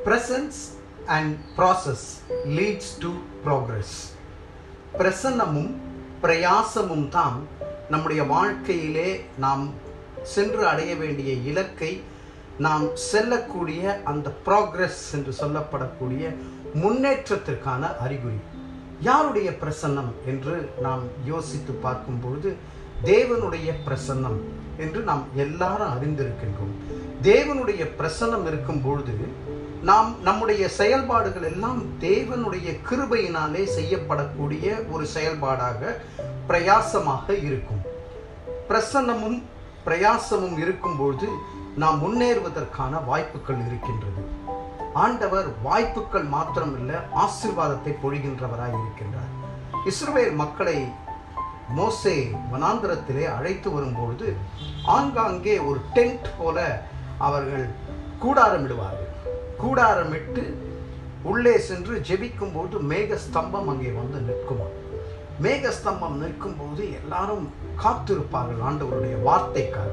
presence and process leads to progress பிரசன்னமும் பிரயாசமும் தான் நம்முடைய வாழ்க்கையிலே நாம் சென்று அடைய வேண்டிய இலக்கை நாம் செல்லக்கூடிய அந்த ப்ராக்ரஸ் என்று சொல்லப்படக்கூடிய முன்னேற்றத்திற்கான அறிகுறி யாருடைய பிரசன்னம் என்று நாம் யோசித்து பார்க்கும் பொழுது தேவனுடைய பிரசன்னம் என்று நாம் எல்லாரும் அறிந்திருக்கின்றோம் தேவனுடைய பிரசன்னம் இருக்கும் பொழுது நாம் நம்முடைய செயல்பாடுகள் எல்லாம் தேவனுடைய கிருபையினாலே செய்யப்படக்கூடிய ஒரு செயல்பாடாக பிரயாசமாக இருக்கும் பிரசன்னமும் பிரயாசமும் இருக்கும்பொழுது நாம் முன்னேறுவதற்கான வாய்ப்புகள் இருக்கின்றது ஆண்டவர் வாய்ப்புகள் மாத்திரமில்ல ஆசீர்வாதத்தை பொழிகின்றவராய் இருக்கின்றார் இஸ்ரவேல் மக்களை மோசே வனாந்திரத்திலே அழைத்து வரும்பொழுது ஆங்காங்கே ஒரு டென்ட் போல அவர்கள் கூடாரமிடுவார்கள் கூடாரமிட்டு உள்ளே சென்று ஜெபிக்கும் போது மேக ஸ்தம்பம் அங்கே வந்து நிற்குமா மேக ஸ்தம்பம் நிற்கும் போது எல்லாரும் காத்திருப்பார்கள் ஆண்டவருடைய வார்த்தைக்காக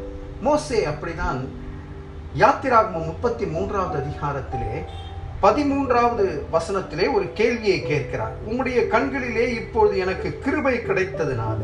மோசே அப்படிதான் யாத்திராகமம் முப்பத்தி மூன்றாவது அதிகாரத்திலே பதிமூன்றாவது வசனத்திலே ஒரு கேள்வியை கேட்கிறார் உம்முடைய கண்களிலே இப்பொழுது எனக்கு கிருபை கிடைத்ததுனால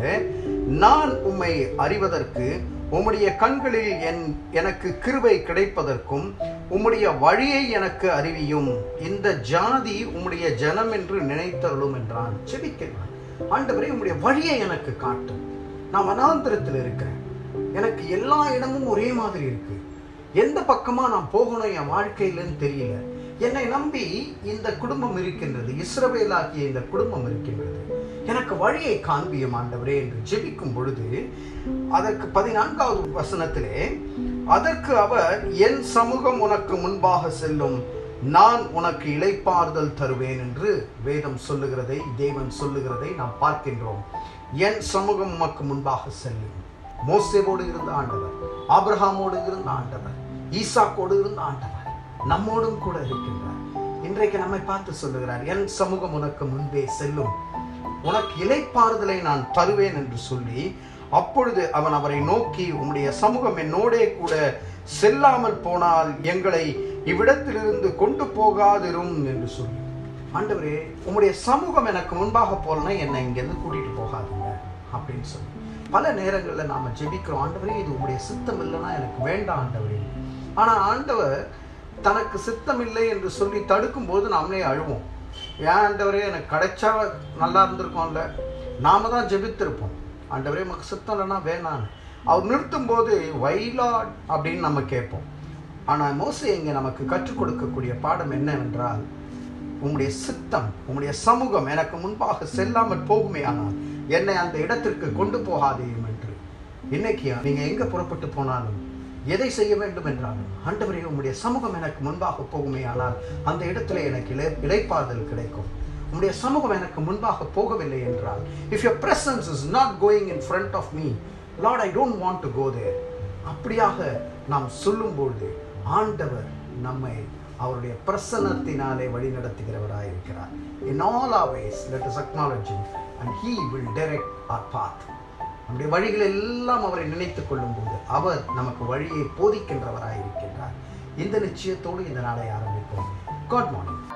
நான் உம்மை அறிவதற்கு உம்முடைய கண்களில் என் எனக்கு கிருபை கிடைப்பதற்கும் உம்முடைய வழியை எனக்கு அறிவியும் இந்த ஜாதி உம்முடைய ஜனம் என்று நினைத்தருளும் என்றான் செபிக்கிறான் ஆண்டவரே உம்முடைய வழியை எனக்கு காட்டும் நான் வனாந்திரத்தில் இருக்கிறேன் எனக்கு எல்லா இடமும் ஒரே மாதிரி இருக்கு எந்த பக்கமா நான் போகணும் என் வாழ்க்கையிலன்னு தெரியல என்னை நம்பி இந்த குடும்பம் இருக்கின்றது இஸ்ரவேலாகிய இந்த குடும்பம் இருக்கின்றது எனக்கு வழியை காண்பியும் ஆண்டவரே என்று ஜெபிக்கும் பொழுது அதற்கு பதினான்காவது வசனத்திலே அதற்கு அவர் என் சமூகம் உனக்கு முன்பாக செல்லும் நான் உனக்கு இளைப்பாறுதல் தருவேன் என்று வேதம் சொல்லுகிறதை தேவன் சொல்லுகிறதை நாம் பார்க்கின்றோம் என் சமூகம் உமக்கு முன்பாக செல்லும் மோசேவோடு இருந்த ஆண்டவர் ஆபிரஹாமோடு இருந்த ஆண்டவர் ஈசாக்கோடு இருந்த ஆண்டவர் நம்மோடும் கூட இருக்கின்றார் இன்றைக்கு நம்மை பார்த்து சொல்லுகிறார் என் சமூகம் உனக்கு முன்பே செல்லும் உனக்கு இலைப்பாறுதலை நான் தருவேன் என்று சொல்லி அப்பொழுது அவன் அவரை நோக்கி உம்முடைய சமூகம் என்னோடே கூட செல்லாமல் போனால் எங்களை இவ்விடத்திலிருந்து கொண்டு போகாதிரும் என்று சொல்லி ஆண்டவரே உம்முடைய சமூகம் எனக்கு முன்பாக போலனா என்னை இங்கேருந்து கூட்டிட்டு போகாதீங்க அப்படின்னு சொல்லி பல நேரங்களில் நாம ஜெபிக்கிறோம் ஆண்டவரே இது உங்களுடைய சித்தம் இல்லைன்னா எனக்கு வேண்டாம் ஆண்டவரே ஆனா ஆண்டவர் தனக்கு சித்தம் இல்லை என்று சொல்லி தடுக்கும் போது நாமளே அழுவோம் ஏன் ஆண்டவரே எனக்கு கிடைச்சா நல்லா இருந்திருக்கோம்ல நாம தான் ஜெபித்திருப்போம் ஆண்டவரே நமக்கு சித்தம் இல்லைன்னா வேணான்னு அவர் நிறுத்தும் போது வைலாட் அப்படின்னு நம்ம கேட்போம் ஆனால் மோசே இங்கே நமக்கு கற்றுக் கொடுக்கக்கூடிய பாடம் என்னவென்றால் உம்முடைய சித்தம் உம்முடைய சமூகம் எனக்கு முன்பாக செல்லாமல் போகுமே ஆனால் என்னை அந்த இடத்திற்கு கொண்டு போகாதேயும் என்று இன்னைக்கு நீங்க எங்க புறப்பட்டு போனாலும் எதை செய்ய வேண்டும் என்றாலும் ஆண்டவரே உம்முடைய சமூகம் எனக்கு முன்பாக போகுமே ஆனால் அந்த இடத்துல எனக்கு இலை இலைப்பாறுதல் கிடைக்கும் உம்முடைய சமூகம் எனக்கு முன்பாக போகவில்லை என்றால் if your presence is not going in front of me Lord I don't want to go there அப்படியாக நாம் சொல்லும்பொழுது ஆண்டவர் நம்மை அவருடைய பிரசன்னத்தினாலே வழி நடத்துகிறவராய் இருக்கிறார் in all our ways let us acknowledge and he will direct our path நம்முடைய வழிகள் எல்லாம் அவரை நினைத்துக் கொள்ளும்போது அவர் நமக்கு வழியை போதிக்கின்றவராய் இருக்கின்றார் இந்த நிச்சயத்தோடு இந்த நாளை ஆரம்பிப்போம் காட் மார்னிங்